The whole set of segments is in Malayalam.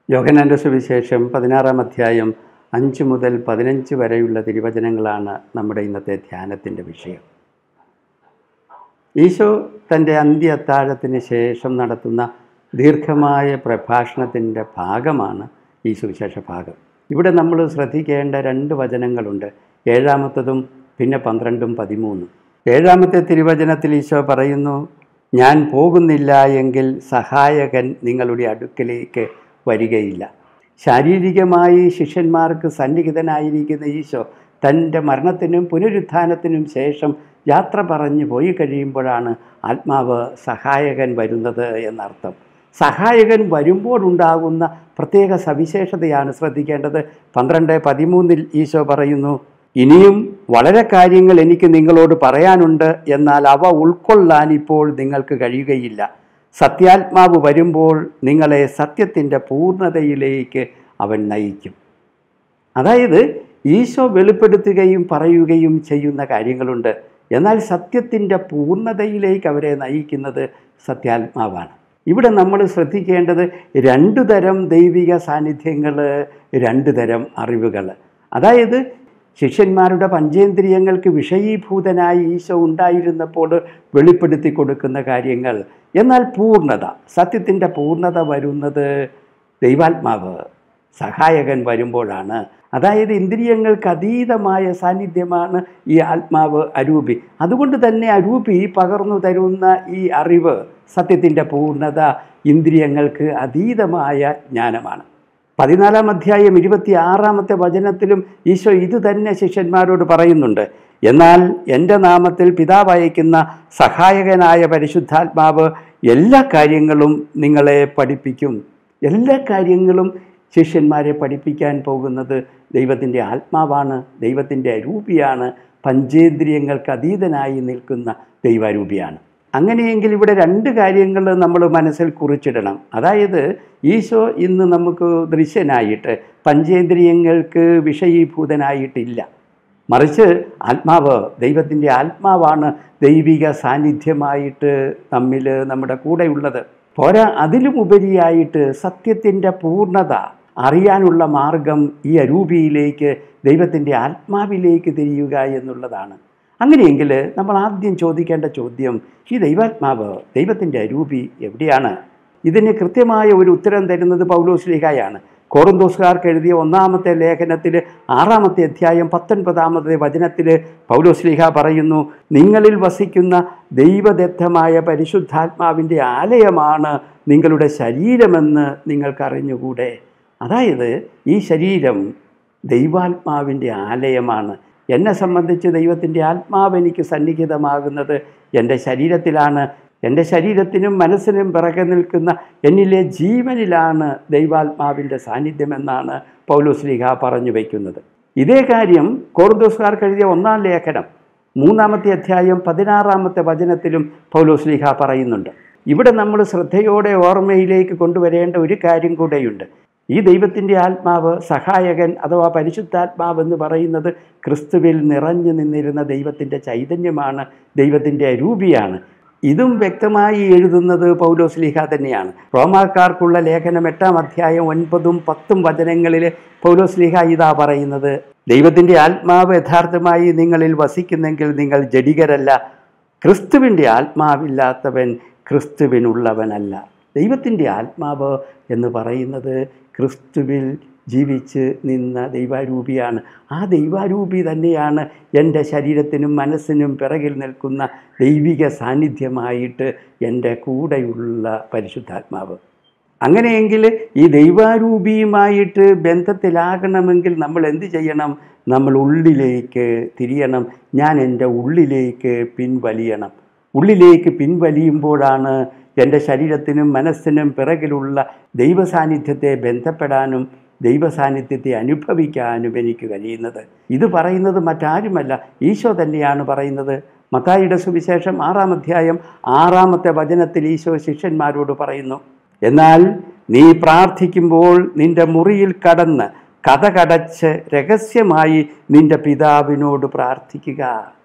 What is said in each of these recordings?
യോഹനാൻ്റെ സുവിശേഷം പതിനാറാം അധ്യായം അഞ്ച് മുതൽ പതിനഞ്ച് വരെയുള്ള തിരുവചനങ്ങളാണ് നമ്മുടെ ഇന്നത്തെ ധ്യാനത്തിൻ്റെ വിഷയം ഈശോ തൻ്റെ അന്ത്യ അത്താഴത്തിന് ശേഷം നടത്തുന്ന ദീർഘമായ പ്രഭാഷണത്തിൻ്റെ ഭാഗമാണ് ഈ സുവിശേഷ ഭാഗം ഇവിടെ നമ്മൾ ശ്രദ്ധിക്കേണ്ട രണ്ട് വചനങ്ങളുണ്ട് ഏഴാമത്തതും പിന്നെ പന്ത്രണ്ടും പതിമൂന്നും ഏഴാമത്തെ തിരുവചനത്തിൽ ഈശോ പറയുന്നു ഞാൻ പോകുന്നില്ല എങ്കിൽ സഹായകൻ നിങ്ങളുടെ അടുക്കലേക്ക് വരികയില്ല ശാരീരികമായി ശിഷ്യന്മാർക്ക് സന്നിഹിതനായിരിക്കുന്ന ഈശോ തൻ്റെ മരണത്തിനും പുനരുത്ഥാനത്തിനും ശേഷം യാത്ര പറഞ്ഞു പോയി കഴിയുമ്പോഴാണ് ആത്മാവ് സഹായകൻ വരുന്നത് എന്നർത്ഥം സഹായകൻ വരുമ്പോഴുണ്ടാകുന്ന പ്രത്യേക സവിശേഷതയാണ് ശ്രദ്ധിക്കേണ്ടത് പന്ത്രണ്ട് പതിമൂന്നിൽ ഈശോ പറയുന്നു ഇനിയും വളരെ കാര്യങ്ങൾ എനിക്ക് നിങ്ങളോട് പറയാനുണ്ട് എന്നാൽ അവ ഉൾക്കൊള്ളാൻ ഇപ്പോൾ നിങ്ങൾക്ക് കഴിയുകയില്ല സത്യാത്മാവ് വരുമ്പോൾ നിങ്ങളെ സത്യത്തിൻ്റെ പൂർണ്ണതയിലേക്ക് അവൻ നയിക്കും അതായത് ഈശോ വെളിപ്പെടുത്തുകയും പറയുകയും ചെയ്യുന്ന കാര്യങ്ങളുണ്ട് എന്നാൽ സത്യത്തിൻ്റെ പൂർണ്ണതയിലേക്ക് അവരെ നയിക്കുന്നത് സത്യാത്മാവാണ് ഇവിടെ നമ്മൾ ശ്രദ്ധിക്കേണ്ടത് രണ്ടു തരം ദൈവിക സാന്നിധ്യങ്ങൾ രണ്ട് തരം അറിവുകൾ അതായത് ശിഷ്യന്മാരുടെ പഞ്ചേന്ദ്രിയങ്ങൾക്ക് വിഷയീഭൂതനായി ഈശോ ഉണ്ടായിരുന്നപ്പോൾ വെളിപ്പെടുത്തി കൊടുക്കുന്ന കാര്യങ്ങൾ എന്നാൽ പൂർണ്ണത സത്യത്തിൻ്റെ പൂർണ്ണത വരുന്നത് ദൈവാത്മാവ് സഹായകൻ വരുമ്പോഴാണ് അതായത് ഇന്ദ്രിയങ്ങൾക്ക് അതീതമായ സാന്നിധ്യമാണ് ഈ ആത്മാവ് അരൂപി അതുകൊണ്ട് തന്നെ അരൂപി പകർന്നു തരുന്ന ഈ അറിവ് സത്യത്തിൻ്റെ പൂർണ്ണത ഇന്ദ്രിയങ്ങൾക്ക് അതീതമായ ജ്ഞാനമാണ് പതിനാലാം അധ്യായം ഇരുപത്തി ആറാമത്തെ വചനത്തിലും ഈശോ ഇത് തന്നെ ശിഷ്യന്മാരോട് പറയുന്നുണ്ട് എന്നാൽ എൻ്റെ നാമത്തിൽ പിതാവ് അയക്കുന്ന സഹായകനായ പരിശുദ്ധാത്മാവ് എല്ലാ കാര്യങ്ങളും നിങ്ങളെ പഠിപ്പിക്കും എല്ലാ കാര്യങ്ങളും ശിഷ്യന്മാരെ പഠിപ്പിക്കാൻ പോകുന്നത് ദൈവത്തിൻ്റെ ആത്മാവാണ് ദൈവത്തിൻ്റെ അരൂപിയാണ് പഞ്ചേന്ദ്രിയങ്ങൾക്ക് അതീതനായി നിൽക്കുന്ന ദൈവാരൂപിയാണ് അങ്ങനെയെങ്കിൽ ഇവിടെ രണ്ട് കാര്യങ്ങൾ നമ്മൾ മനസ്സിൽ കുറിച്ചിടണം അതായത് ഈശോ ഇന്ന് നമുക്ക് ദൃശ്യനായിട്ട് പഞ്ചേന്ദ്രിയങ്ങൾക്ക് വിഷയീഭൂതനായിട്ടില്ല മറിച്ച് ആത്മാവ് ദൈവത്തിൻ്റെ ആത്മാവാണ് ദൈവിക സാന്നിധ്യമായിട്ട് നമ്മിൽ നമ്മുടെ കൂടെയുള്ളത് പോരാ അതിലും ഉപരിയായിട്ട് സത്യത്തിൻ്റെ പൂർണ്ണത അറിയാനുള്ള മാർഗം ഈ അരൂപിയിലേക്ക് ദൈവത്തിൻ്റെ ആത്മാവിലേക്ക് തിരിയുക എന്നുള്ളതാണ് അങ്ങനെയെങ്കിൽ നമ്മൾ ആദ്യം ചോദിക്കേണ്ട ചോദ്യം ഈ ദൈവാത്മാവ് ദൈവത്തിൻ്റെ അരൂപി എവിടെയാണ് ഇതിന് കൃത്യമായ ഒരു ഉത്തരം തരുന്നത് പൗലോസ്ലിഹായാണ് കോറന്തോസുകാർക്ക് എഴുതിയ ഒന്നാമത്തെ ലേഖനത്തിൽ ആറാമത്തെ അധ്യായം പത്തൊൻപതാമത്തെ വചനത്തിൽ പൗലോസ്ലിഹ പറയുന്നു നിങ്ങളിൽ വസിക്കുന്ന ദൈവദത്തമായ പരിശുദ്ധാത്മാവിൻ്റെ ആലയമാണ് നിങ്ങളുടെ ശരീരമെന്ന് നിങ്ങൾക്കറിഞ്ഞുകൂടെ അതായത് ഈ ശരീരം ദൈവാത്മാവിൻ്റെ ആലയമാണ് എന്നെ സംബന്ധിച്ച് ദൈവത്തിൻ്റെ ആത്മാവ് എനിക്ക് സന്നിഹിതമാകുന്നത് എൻ്റെ ശരീരത്തിലാണ് എൻ്റെ ശരീരത്തിനും മനസ്സിനും പിറകെ നിൽക്കുന്ന എന്നിലെ ജീവനിലാണ് ദൈവാത്മാവിൻ്റെ സാന്നിധ്യമെന്നാണ് പൗലോസ്ലിഹ പറഞ്ഞു വയ്ക്കുന്നത് ഇതേ കാര്യം കോർദോസ്കാർക്ക് എഴുതിയ ഒന്നാം ലേഖനം മൂന്നാമത്തെ അധ്യായം പതിനാറാമത്തെ വചനത്തിലും പൗലോസ്ലിഹ പറയുന്നുണ്ട് ഇവിടെ നമ്മൾ ശ്രദ്ധയോടെ ഓർമ്മയിലേക്ക് കൊണ്ടുവരേണ്ട ഒരു കാര്യം കൂടെയുണ്ട് ഈ ദൈവത്തിൻ്റെ ആത്മാവ് സഹായകൻ അഥവാ പരിശുദ്ധാത്മാവ് എന്ന് പറയുന്നത് ക്രിസ്തുവിൽ നിറഞ്ഞു നിന്നിരുന്ന ദൈവത്തിൻ്റെ ചൈതന്യമാണ് ദൈവത്തിൻ്റെ അരൂപിയാണ് ഇതും വ്യക്തമായി എഴുതുന്നത് പൗലോസ്ലിഹ തന്നെയാണ് റോമാക്കാർക്കുള്ള ലേഖനം എട്ടാം അധ്യായം ഒൻപതും പത്തും വചനങ്ങളിൽ പൗലോസ്ലിഹ ഇതാ പറയുന്നത് ദൈവത്തിൻ്റെ ആത്മാവ് യഥാർത്ഥമായി നിങ്ങളിൽ വസിക്കുന്നെങ്കിൽ നിങ്ങൾ ജഡികരല്ല ക്രിസ്തുവിൻ്റെ ആത്മാവില്ലാത്തവൻ ക്രിസ്തുവിനുള്ളവനല്ല ദൈവത്തിൻ്റെ ആത്മാവ് എന്ന് പറയുന്നത് ക്രിസ്തുവിൽ ജീവിച്ച് നിന്ന ദൈവാരൂപിയാണ് ആ ദൈവാരൂപി തന്നെയാണ് എൻ്റെ ശരീരത്തിനും മനസ്സിനും പിറകിൽ നിൽക്കുന്ന ദൈവിക സാന്നിധ്യമായിട്ട് എൻ്റെ കൂടെയുള്ള പരിശുദ്ധാത്മാവ് അങ്ങനെയെങ്കിൽ ഈ ദൈവാരൂപിയുമായിട്ട് ബന്ധത്തിലാകണമെങ്കിൽ നമ്മൾ എന്ത് ചെയ്യണം നമ്മൾ ഉള്ളിലേക്ക് തിരിയണം ഞാൻ എൻ്റെ ഉള്ളിലേക്ക് പിൻവലിയണം ഉള്ളിലേക്ക് പിൻവലിയുമ്പോഴാണ് എൻ്റെ ശരീരത്തിനും മനസ്സിനും പിറകിലുള്ള ദൈവസാന്നിധ്യത്തെ ബന്ധപ്പെടാനും ദൈവസാന്നിധ്യത്തെ അനുഭവിക്കാനും എനിക്ക് കഴിയുന്നത് ഇത് പറയുന്നത് മറ്റാരുമല്ല ഈശോ തന്നെയാണ് പറയുന്നത് മത്തായിയുടെ സുവിശേഷം ആറാം അധ്യായം ആറാമത്തെ വചനത്തിൽ ഈശോ ശിഷ്യന്മാരോട് പറയുന്നു എന്നാൽ നീ പ്രാർത്ഥിക്കുമ്പോൾ നിന്റെ മുറിയിൽ കടന്ന് കഥ കടച്ച് രഹസ്യമായി നിന്റെ പിതാവിനോട് പ്രാർത്ഥിക്കുക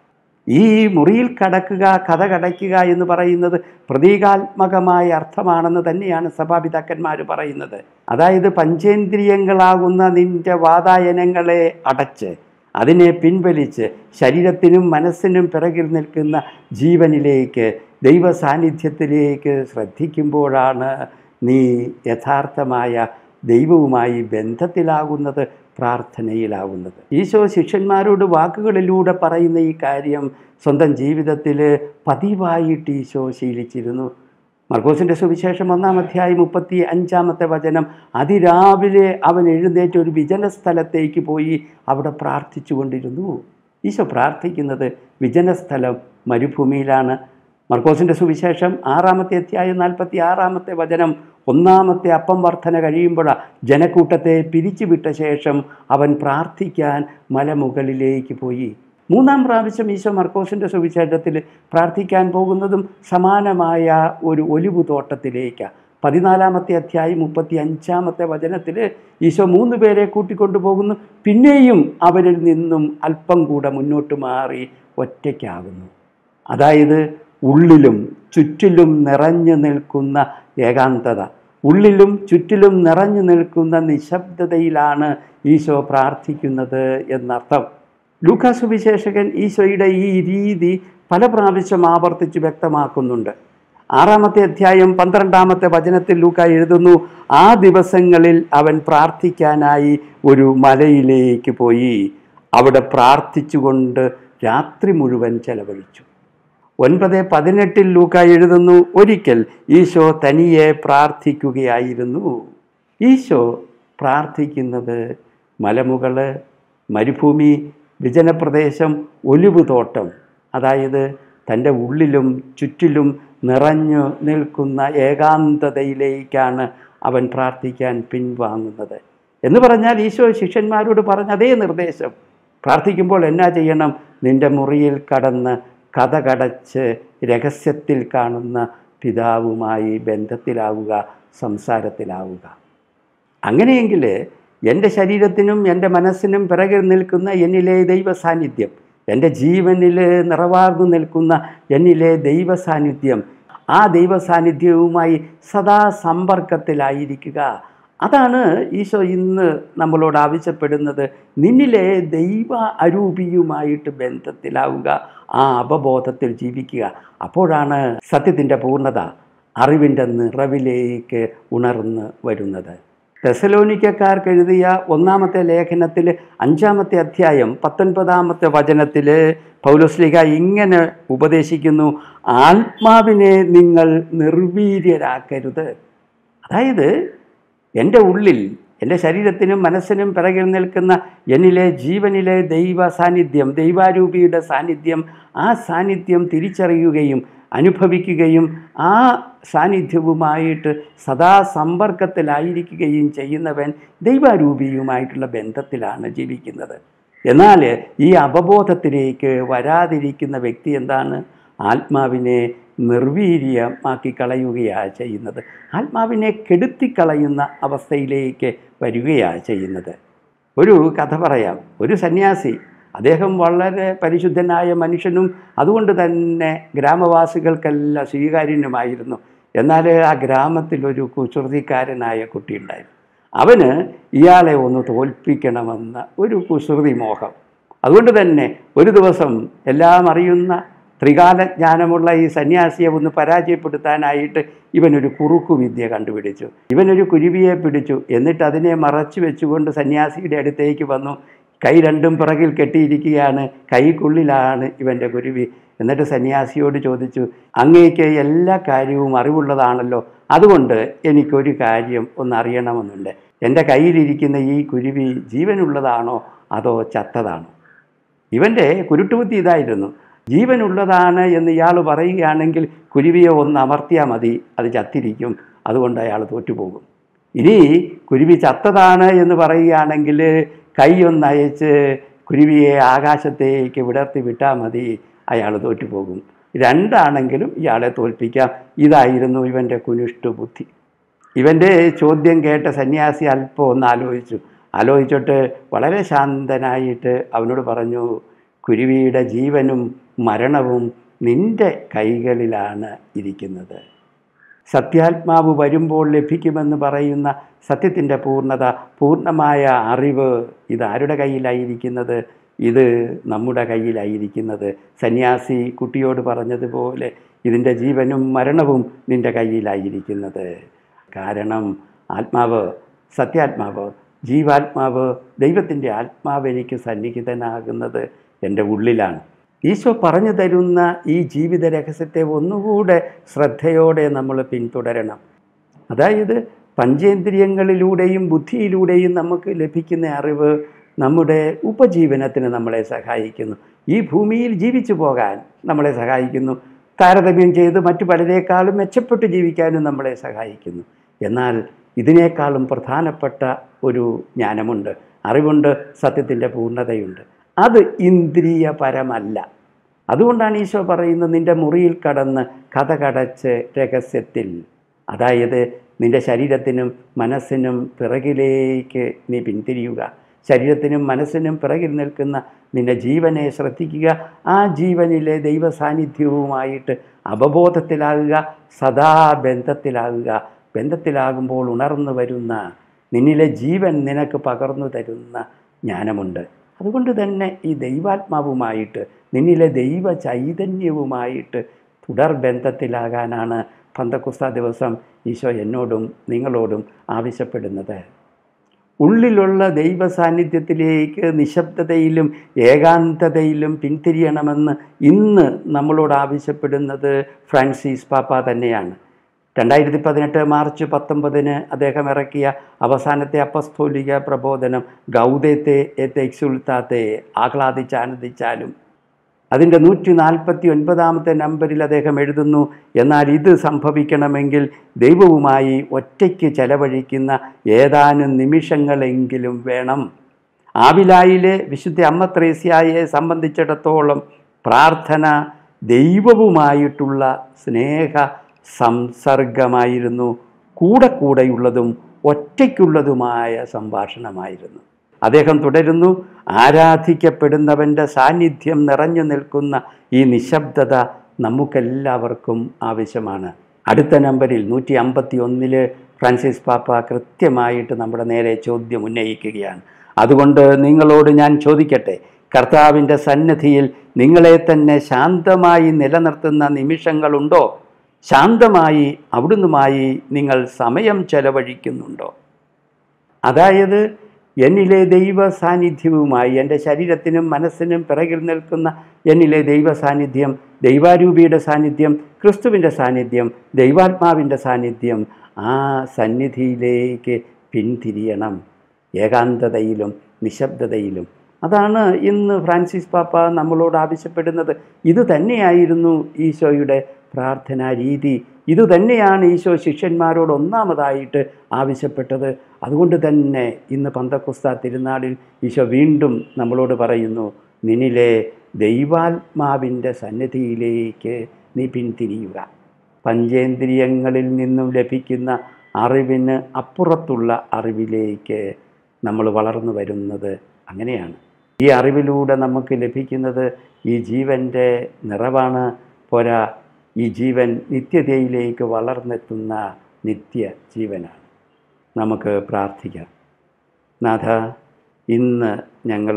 ഈ മുറിയിൽ കടക്കുക കഥ കടയ്ക്കുക എന്ന് പറയുന്നത് പ്രതീകാത്മകമായ അർത്ഥമാണെന്ന് തന്നെയാണ് സഭാപിതാക്കന്മാർ പറയുന്നത് അതായത് പഞ്ചേന്ദ്രിയങ്ങളാകുന്ന നിന്റെ വാതായനങ്ങളെ അടച്ച് അതിനെ പിൻവലിച്ച് ശരീരത്തിനും മനസ്സിനും പിറകിൽ നിൽക്കുന്ന ജീവനിലേക്ക് ദൈവ സാന്നിധ്യത്തിലേക്ക് ശ്രദ്ധിക്കുമ്പോഴാണ് നീ യഥാർത്ഥമായ ദൈവവുമായി ബന്ധത്തിലാകുന്നത് പ്രാർത്ഥനയിലാവുന്നത് ഈശോ ശിഷ്യന്മാരോട് വാക്കുകളിലൂടെ പറയുന്ന ഈ കാര്യം സ്വന്തം ജീവിതത്തിൽ പതിവായിട്ട് ഈശോ ശീലിച്ചിരുന്നു മർക്കോസിൻ്റെ സുവിശേഷം ഒന്നാം അധ്യായം മുപ്പത്തി അഞ്ചാമത്തെ വചനം അതിരാവിലെ അവൻ എഴുന്നേറ്റ് ഒരു വിജന സ്ഥലത്തേക്ക് പോയി അവിടെ പ്രാർത്ഥിച്ചു കൊണ്ടിരുന്നു ഈശോ പ്രാർത്ഥിക്കുന്നത് വിജനസ്ഥലം മരുഭൂമിയിലാണ് മർക്കോസിൻ്റെ സുവിശേഷം ആറാമത്തെ അധ്യായം നാൽപ്പത്തി ആറാമത്തെ വചനം ഒന്നാമത്തെ അപ്പം വർധന കഴിയുമ്പോഴാണ് ജനക്കൂട്ടത്തെ പിരിച്ചുവിട്ട ശേഷം അവൻ പ്രാർത്ഥിക്കാൻ മലമുകളിലേക്ക് പോയി മൂന്നാം പ്രാവശ്യം ഈശോ മർക്കോസിൻ്റെ സുവിശേഷത്തിൽ പ്രാർത്ഥിക്കാൻ പോകുന്നതും സമാനമായ ഒരു ഒലിവു തോട്ടത്തിലേക്കാണ് പതിനാലാമത്തെ അധ്യായം മുപ്പത്തി അഞ്ചാമത്തെ വചനത്തിൽ ഈശോ മൂന്ന് പേരെ കൂട്ടിക്കൊണ്ടു പോകുന്നു പിന്നെയും അവരിൽ നിന്നും അല്പം കൂടെ മുന്നോട്ട് മാറി ഒറ്റയ്ക്കാകുന്നു അതായത് ഉള്ളിലും ചുറ്റിലും നിറഞ്ഞു നിൽക്കുന്ന ഏകാന്തത ഉള്ളിലും ചുറ്റിലും നിറഞ്ഞു നിൽക്കുന്ന നിശബ്ദതയിലാണ് ഈശോ പ്രാർത്ഥിക്കുന്നത് എന്നർത്ഥം ലൂക്കാ സുവിശേഷകൻ ഈശോയുടെ ഈ രീതി പല പ്രാവശ്യം ആവർത്തിച്ച് വ്യക്തമാക്കുന്നുണ്ട് ആറാമത്തെ അധ്യായം പന്ത്രണ്ടാമത്തെ വചനത്തിൽ ലൂക്ക എഴുതുന്നു ആ ദിവസങ്ങളിൽ അവൻ പ്രാർത്ഥിക്കാനായി ഒരു മലയിലേക്ക് പോയി അവിടെ പ്രാർത്ഥിച്ചുകൊണ്ട് രാത്രി മുഴുവൻ ചെലവഴിച്ചു ഒൻപത് പതിനെട്ടിൽ ലൂക്ക എഴുതുന്നു ഒരിക്കൽ ഈശോ തനിയെ പ്രാർത്ഥിക്കുകയായിരുന്നു ഈശോ പ്രാർത്ഥിക്കുന്നത് മലമുകള് മരുഭൂമി വിജനപ്രദേശം ഒലിവ് തോട്ടം അതായത് തൻ്റെ ഉള്ളിലും ചുറ്റിലും നിറഞ്ഞു നിൽക്കുന്ന ഏകാന്തതയിലേക്കാണ് അവൻ പ്രാർത്ഥിക്കാൻ പിൻവാങ്ങുന്നത് എന്ന് പറഞ്ഞാൽ ഈശോ ശിഷ്യന്മാരോട് പറഞ്ഞ അതേ നിർദ്ദേശം പ്രാർത്ഥിക്കുമ്പോൾ എന്നാ ചെയ്യണം നിൻ്റെ മുറിയിൽ കടന്ന് കഥ കടച്ച് രഹസ്യത്തിൽ കാണുന്ന പിതാവുമായി ബന്ധത്തിലാവുക സംസാരത്തിലാവുക അങ്ങനെയെങ്കിൽ എൻ്റെ ശരീരത്തിനും എൻ്റെ മനസ്സിനും പിറകിൽ നിൽക്കുന്ന എന്നിലെ ദൈവ സാന്നിധ്യം എൻ്റെ ജീവനിൽ നിറവാർന്നു നിൽക്കുന്ന എന്നിലെ ദൈവ സാന്നിധ്യം ആ ദൈവ സാന്നിധ്യവുമായി സദാ സമ്പർക്കത്തിലായിരിക്കുക അതാണ് ഈശോ ഇന്ന് നമ്മളോട് ആവശ്യപ്പെടുന്നത് നിന്നിലെ ദൈവ അരൂപിയുമായിട്ട് ബന്ധത്തിലാവുക ആ അവബോധത്തിൽ ജീവിക്കുക അപ്പോഴാണ് സത്യത്തിൻ്റെ പൂർണ്ണത അറിവിൻ്റെ നിറവിലേക്ക് ഉണർന്ന് വരുന്നത് തെസലോനിക്കക്കാർക്ക് എഴുതിയ ഒന്നാമത്തെ ലേഖനത്തിൽ അഞ്ചാമത്തെ അധ്യായം പത്തൊൻപതാമത്തെ വചനത്തിൽ പൗലോസ്ലിക ഇങ്ങനെ ഉപദേശിക്കുന്നു ആത്മാവിനെ നിങ്ങൾ നിർവീര്യരാക്കരുത് അതായത് എൻ്റെ ഉള്ളിൽ എൻ്റെ ശരീരത്തിനും മനസ്സിനും പിറകിൽ നിൽക്കുന്ന എന്നിലെ ജീവനിലെ ദൈവ സാന്നിധ്യം ദൈവാരൂപിയുടെ സാന്നിധ്യം ആ സാന്നിധ്യം തിരിച്ചറിയുകയും അനുഭവിക്കുകയും ആ സാന്നിധ്യവുമായിട്ട് സദാ സമ്പർക്കത്തിലായിരിക്കുകയും ചെയ്യുന്നവൻ ദൈവാരൂപിയുമായിട്ടുള്ള ബന്ധത്തിലാണ് ജീവിക്കുന്നത് എന്നാൽ ഈ അവബോധത്തിലേക്ക് വരാതിരിക്കുന്ന വ്യക്തി എന്താണ് ആത്മാവിനെ നിർവീര്യമാക്കി കളയുകയാണ് ചെയ്യുന്നത് ആത്മാവിനെ കെടുത്തിക്കളയുന്ന അവസ്ഥയിലേക്ക് വരികയാണ് ചെയ്യുന്നത് ഒരു കഥ പറയാം ഒരു സന്യാസി അദ്ദേഹം വളരെ പരിശുദ്ധനായ മനുഷ്യനും അതുകൊണ്ട് തന്നെ ഗ്രാമവാസികൾക്കെല്ലാം സ്വീകാര്യനുമായിരുന്നു എന്നാൽ ആ ഗ്രാമത്തിൽ ഒരു കുസൃതിക്കാരനായ കുട്ടിയുണ്ടായിരുന്നു അവന് ഇയാളെ ഒന്ന് തോൽപ്പിക്കണമെന്ന ഒരു കുസൃതി മോഹം അതുകൊണ്ട് തന്നെ ഒരു ദിവസം എല്ലാം അറിയുന്ന ത്രികാലജ്ഞാനമുള്ള ഈ സന്യാസിയെ ഒന്ന് പരാജയപ്പെടുത്താനായിട്ട് ഇവനൊരു കുറുക്കു വിദ്യ കണ്ടുപിടിച്ചു ഇവനൊരു കുരുവിയെ പിടിച്ചു എന്നിട്ട് അതിനെ മറച്ചു വെച്ചുകൊണ്ട് സന്യാസിയുടെ അടുത്തേക്ക് വന്നു കൈ രണ്ടും പിറകിൽ കെട്ടിയിരിക്കുകയാണ് കൈക്കുള്ളിലാണ് ഇവൻ്റെ കുരുവി എന്നിട്ട് സന്യാസിയോട് ചോദിച്ചു അങ്ങേക്ക് എല്ലാ കാര്യവും അറിവുള്ളതാണല്ലോ അതുകൊണ്ട് എനിക്കൊരു കാര്യം ഒന്ന് അറിയണമെന്നുണ്ട് എൻ്റെ കയ്യിലിരിക്കുന്ന ഈ കുരുവി ജീവനുള്ളതാണോ അതോ ചത്തതാണോ ഇവൻ്റെ കുരുട്ടുബുദ്ധി ഇതായിരുന്നു ജീവനുള്ളതാണ് എന്ന് ഇയാൾ പറയുകയാണെങ്കിൽ കുരുവിയെ ഒന്ന് അമർത്തിയാൽ മതി അത് ചത്തിരിക്കും അതുകൊണ്ട് അയാൾ തോറ്റുപോകും ഇനി കുരുവി ചത്തതാണ് എന്ന് പറയുകയാണെങ്കിൽ കൈ ഒന്ന് അയച്ച് കുരുവിയെ ആകാശത്തേക്ക് വിടർത്തി വിട്ടാൽ മതി അയാൾ തോറ്റുപോകും രണ്ടാണെങ്കിലും ഇയാളെ തോൽപ്പിക്കാം ഇതായിരുന്നു ഇവൻ്റെ കുനിഷ്ടു ബുദ്ധി ഇവൻ്റെ ചോദ്യം കേട്ട സന്യാസി അല്പം ഒന്ന് ആലോചിച്ചു ആലോചിച്ചിട്ട് വളരെ ശാന്തനായിട്ട് അവനോട് പറഞ്ഞു കുരുവിയുടെ ജീവനും മരണവും നിൻ്റെ കൈകളിലാണ് ഇരിക്കുന്നത് സത്യാത്മാവ് വരുമ്പോൾ ലഭിക്കുമെന്ന് പറയുന്ന സത്യത്തിൻ്റെ പൂർണ്ണത പൂർണ്ണമായ അറിവ് ഇത് ആരുടെ കയ്യിലായിരിക്കുന്നത് ഇത് നമ്മുടെ കയ്യിലായിരിക്കുന്നത് സന്യാസി കുട്ടിയോട് പറഞ്ഞതുപോലെ ഇതിൻ്റെ ജീവനും മരണവും നിൻ്റെ കയ്യിലായിരിക്കുന്നത് കാരണം ആത്മാവ് സത്യാത്മാവ് ജീവാത്മാവ് ദൈവത്തിൻ്റെ ആത്മാവ് എനിക്ക് സന്നിഹിതനാകുന്നത് എൻ്റെ ഉള്ളിലാണ് ഈശോ പറഞ്ഞു തരുന്ന ഈ ജീവിത രഹസ്യത്തെ ഒന്നുകൂടെ ശ്രദ്ധയോടെ നമ്മൾ പിന്തുടരണം അതായത് പഞ്ചേന്ദ്രിയങ്ങളിലൂടെയും ബുദ്ധിയിലൂടെയും നമുക്ക് ലഭിക്കുന്ന അറിവ് നമ്മുടെ ഉപജീവനത്തിന് നമ്മളെ സഹായിക്കുന്നു ഈ ഭൂമിയിൽ ജീവിച്ചു പോകാൻ നമ്മളെ സഹായിക്കുന്നു താരതമ്യം ചെയ്ത് മറ്റു പലരേക്കാളും മെച്ചപ്പെട്ട് ജീവിക്കാനും നമ്മളെ സഹായിക്കുന്നു എന്നാൽ ഇതിനേക്കാളും പ്രധാനപ്പെട്ട ഒരു ജ്ഞാനമുണ്ട് അറിവുണ്ട് സത്യത്തിൻ്റെ പൂർണ്ണതയുണ്ട് അത് ഇന്ദ്രിയപരമല്ല അതുകൊണ്ടാണ് ഈശോ പറയുന്നത് നിൻ്റെ മുറിയിൽ കടന്ന് കഥ കടച്ച് രഹസ്യത്തിൽ അതായത് നിൻ്റെ ശരീരത്തിനും മനസ്സിനും പിറകിലേക്ക് നീ പിന്തിരിയുക ശരീരത്തിനും മനസ്സിനും പിറകിൽ നിൽക്കുന്ന നിൻ്റെ ജീവനെ ശ്രദ്ധിക്കുക ആ ജീവനിലെ ദൈവ സാന്നിധ്യവുമായിട്ട് അവബോധത്തിലാകുക സദാ ബന്ധത്തിലാകുക ബന്ധത്തിലാകുമ്പോൾ ഉണർന്നു വരുന്ന നിന്നിലെ ജീവൻ നിനക്ക് പകർന്നു തരുന്ന ജ്ഞാനമുണ്ട് അതുകൊണ്ട് തന്നെ ഈ ദൈവാത്മാവുമായിട്ട് നിന്നിലെ ദൈവ ചൈതന്യവുമായിട്ട് തുടർ ബന്ധത്തിലാകാനാണ് പന്തക്കുസ്ത ദിവസം ഈശോ എന്നോടും നിങ്ങളോടും ആവശ്യപ്പെടുന്നത് ഉള്ളിലുള്ള ദൈവ സാന്നിധ്യത്തിലേക്ക് നിശബ്ദതയിലും ഏകാന്തതയിലും പിന്തിരിയണമെന്ന് ഇന്ന് നമ്മളോട് ആവശ്യപ്പെടുന്നത് ഫ്രാൻസിസ് പാപ്പ തന്നെയാണ് രണ്ടായിരത്തി പതിനെട്ട് മാർച്ച് പത്തൊമ്പതിന് അദ്ദേഹം ഇറക്കിയ അവസാനത്തെ അപ്പസ്തോലിക പ്രബോധനം ഗൗദേത്തെ എത്തെ എക്സുൽത്താത്തെ ആഹ്ലാദിച്ചാനന്ദിച്ചാലും അതിൻ്റെ നൂറ്റി നാൽപ്പത്തി ഒൻപതാമത്തെ നമ്പറിൽ അദ്ദേഹം എഴുതുന്നു എന്നാൽ ഇത് സംഭവിക്കണമെങ്കിൽ ദൈവവുമായി ഒറ്റയ്ക്ക് ചെലവഴിക്കുന്ന ഏതാനും നിമിഷങ്ങളെങ്കിലും വേണം ആവിലായിലെ വിശുദ്ധ അമ്മ ത്രേസ്യായെ സംബന്ധിച്ചിടത്തോളം പ്രാർത്ഥന ദൈവവുമായിട്ടുള്ള സ്നേഹ സംസർഗമായിരുന്നു കൂടെ കൂടെയുള്ളതും ഒറ്റയ്ക്കുള്ളതുമായ സംഭാഷണമായിരുന്നു അദ്ദേഹം തുടരുന്നു ആരാധിക്കപ്പെടുന്നവൻ്റെ സാന്നിധ്യം നിറഞ്ഞു നിൽക്കുന്ന ഈ നിശബ്ദത നമുക്കെല്ലാവർക്കും ആവശ്യമാണ് അടുത്ത നമ്പറിൽ നൂറ്റി അമ്പത്തി ഒന്നില് ഫ്രാൻസിസ് പാപ്പ കൃത്യമായിട്ട് നമ്മുടെ നേരെ ചോദ്യം ഉന്നയിക്കുകയാണ് അതുകൊണ്ട് നിങ്ങളോട് ഞാൻ ചോദിക്കട്ടെ കർത്താവിൻ്റെ സന്നദ്ധിയിൽ നിങ്ങളെ തന്നെ ശാന്തമായി നിലനിർത്തുന്ന നിമിഷങ്ങളുണ്ടോ ശാന്തമായി അവിടുന്നുമായി നിങ്ങൾ സമയം ചെലവഴിക്കുന്നുണ്ടോ അതായത് എന്നിലെ ദൈവ സാന്നിധ്യവുമായി എൻ്റെ ശരീരത്തിനും മനസ്സിനും പിറകിൽ നിൽക്കുന്ന എന്നിലെ ദൈവ സാന്നിധ്യം ദൈവാരൂപിയുടെ സാന്നിധ്യം ക്രിസ്തുവിൻ്റെ സാന്നിധ്യം ദൈവാത്മാവിൻ്റെ സാന്നിധ്യം ആ സന്നിധിയിലേക്ക് പിന്തിരിയണം ഏകാന്തതയിലും നിശബ്ദതയിലും അതാണ് ഇന്ന് ഫ്രാൻസിസ് പാപ്പ നമ്മളോട് ആവശ്യപ്പെടുന്നത് ഇത് തന്നെയായിരുന്നു ഈശോയുടെ പ്രാർത്ഥനാ രീതി ഇതുതന്നെയാണ് ഈശോ ശിഷ്യന്മാരോട് ഒന്നാമതായിട്ട് ആവശ്യപ്പെട്ടത് അതുകൊണ്ട് തന്നെ ഇന്ന് പന്തക്കുസ്ത തിരുനാളിൽ ഈശോ വീണ്ടും നമ്മളോട് പറയുന്നു നിന്നിലെ ദൈവാത്മാവിൻ്റെ സന്നിധിയിലേക്ക് നീ പിന്തിരിയുക പഞ്ചേന്ദ്രിയങ്ങളിൽ നിന്നും ലഭിക്കുന്ന അറിവിന് അപ്പുറത്തുള്ള അറിവിലേക്ക് നമ്മൾ വളർന്നു വരുന്നത് അങ്ങനെയാണ് ഈ അറിവിലൂടെ നമുക്ക് ലഭിക്കുന്നത് ഈ ജീവൻ്റെ നിറവാണ് പോരാ ഈ ജീവൻ നിത്യതയിലേക്ക് വളർന്നെത്തുന്ന നിത്യ ജീവനാണ് നമുക്ക് പ്രാർത്ഥിക്കാം നാഥ ഇന്ന് ഞങ്ങൾ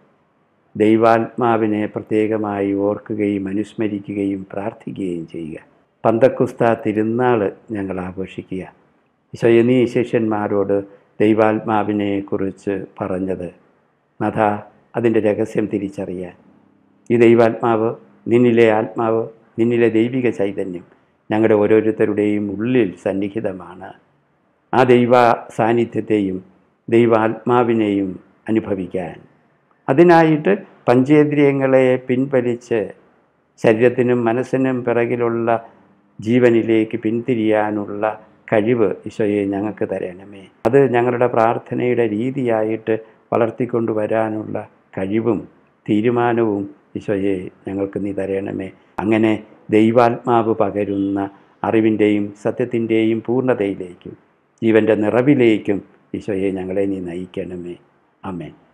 ദൈവാത്മാവിനെ പ്രത്യേകമായി ഓർക്കുകയും അനുസ്മരിക്കുകയും പ്രാർത്ഥിക്കുകയും ചെയ്യുക പന്തക്കുസ്ത തിരുനാൾ ഞങ്ങൾ ആഘോഷിക്കുക ഈശോയനീ ശിഷ്യന്മാരോട് ദൈവാത്മാവിനെ കുറിച്ച് പറഞ്ഞത് നാഥ അതിൻ്റെ രഹസ്യം തിരിച്ചറിയാൻ ഈ ദൈവാത്മാവ് നിന്നിലെ ആത്മാവ് നിന്നിലെ ദൈവിക ചൈതന്യം ഞങ്ങളുടെ ഓരോരുത്തരുടെയും ഉള്ളിൽ സന്നിഹിതമാണ് ആ ദൈവ സാന്നിധ്യത്തെയും ദൈവാത്മാവിനെയും അനുഭവിക്കാൻ അതിനായിട്ട് പഞ്ചേന്ദ്രിയങ്ങളെ പിൻവലിച്ച് ശരീരത്തിനും മനസ്സിനും പിറകിലുള്ള ജീവനിലേക്ക് പിന്തിരിയാനുള്ള കഴിവ് ഈശോയെ ഞങ്ങൾക്ക് തരണമേ അത് ഞങ്ങളുടെ പ്രാർത്ഥനയുടെ രീതിയായിട്ട് വളർത്തിക്കൊണ്ടുവരാനുള്ള കഴിവും തീരുമാനവും ഈശോയെ ഞങ്ങൾക്ക് നീ തരണമേ അങ്ങനെ ദൈവാത്മാവ് പകരുന്ന അറിവിൻ്റെയും സത്യത്തിൻ്റെയും പൂർണ്ണതയിലേക്കും ജീവൻ്റെ നിറവിലേക്കും ഈശോയെ ഞങ്ങളെ നീ നയിക്കണമേ അമേൻ